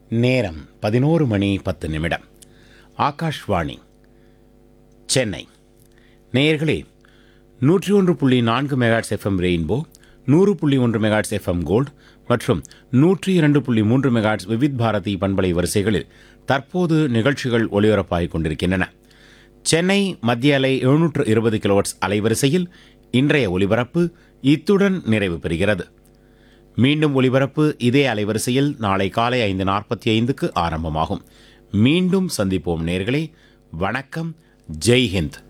நேரம் பதினோரு மணி பத்து நிமிடம் ஆகாஷ்வாணி சென்னை நேயர்களே நூற்றி ஒன்று புள்ளி நான்கு மெகாட்ஸ் எஃப்எம் ரெயின்போ நூறு புள்ளி ஒன்று மெகாட்ஸ் எஃப்எம் கோல்ட் மற்றும் நூற்றி இரண்டு புள்ளி மூன்று மெகாட்ஸ் விவித் பாரதி பண்பலை வரிசைகளில் தற்போது நிகழ்ச்சிகள் ஒளிபரப்பாகிக் கொண்டிருக்கின்றன சென்னை மத்திய அலை எழுநூற்று இருபது கிலோவாட்ஸ் அலைவரிசையில் இன்றைய ஒலிபரப்பு இத்துடன் நிறைவு பெறுகிறது மீண்டும் ஒலிபரப்பு இதே அலைவரிசையில் நாளை காலை ஐந்து நாற்பத்தி ஐந்துக்கு ஆரம்பமாகும் மீண்டும் சந்திப்போம் நேர்களே வணக்கம் ஜெய் ஹிந்த்